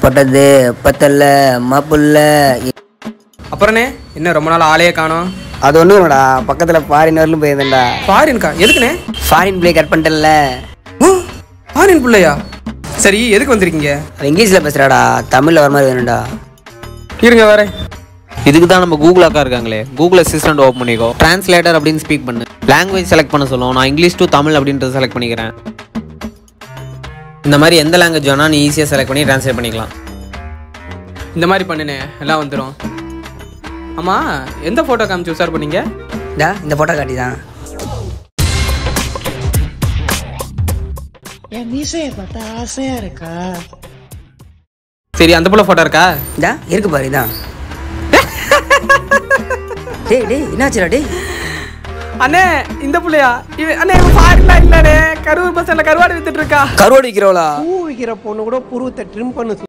பொட்டது பத்தல்ல மாப்புல்ல அப்புறண்ணே என்ன ரொம்ப நாள் ஆளையே காணோம் அது ஒன்றும் இல்லைடா பக்கத்தில் ஃபாரின் வரலும் போயிருந்தேன்டா ஃபாரின்கா எதுக்குண்ணே ஃபாரின் பிளே கட் பண்ணிட்டேன்ல ஓ ஃபாரின் பிள்ளையா சரி எதுக்கு வந்திருக்கீங்க அது இங்கிலீஷில் பேசுகிறாடா தமிழில் வர மாதிரி வேணும்டா இருங்க வரேன் இதுக்கு தான் நம்ம கூகுள் அக்கா இருக்காங்களே கூகுள் அசிஸ்டன்ட் ஓப்பன் பண்ணிக்கோ ட்ரான்ஸ்லேட்டர் அப்படின்னு ஸ்பீக் பண்ணு லாங்குவேஜ் செலக்ட் பண்ண சொல்லும் நான் இங்கிலீஷ் டு தமிழ் அப்படின்றத செலக்ட் பண்ணிக்கிறேன் இந்த மாதிரி எந்த லாங்குவேஜ் வேணா நீ ஈஸியாக செலக்ட் பண்ணி ட்ரான்ஸ்லேட் பண்ணிக்கலாம் இந்த மாதிரி பண்ணுனே எல்லாம் வந்துடும் ஆமாம் எந்த ஃபோட்டோ காமிச்சு உசார் பண்ணீங்க டா இந்த ஃபோட்டோ காட்டி தான் என் மீசையை பார்த்தா ஆசையா இருக்கா சரி அந்த போல ஃபோட்டோ இருக்கா டா இருக்கு பாரு இதான் டேய் டேய் என்னாச்சுடா டேய் அண்ணே இந்த புள்ளையா இவன் அண்ணே இவன் ஃபாரின்லாம் இல்லண்ணே கரூர் பஸ் ஸ்டாண்டில் கருவாடு வித்துட்டு இருக்கா கருவாடு விற்கிறவளா பூ விற்கிற பொண்ணு கூட புருவத்தை ட்ரிம் பண்ணு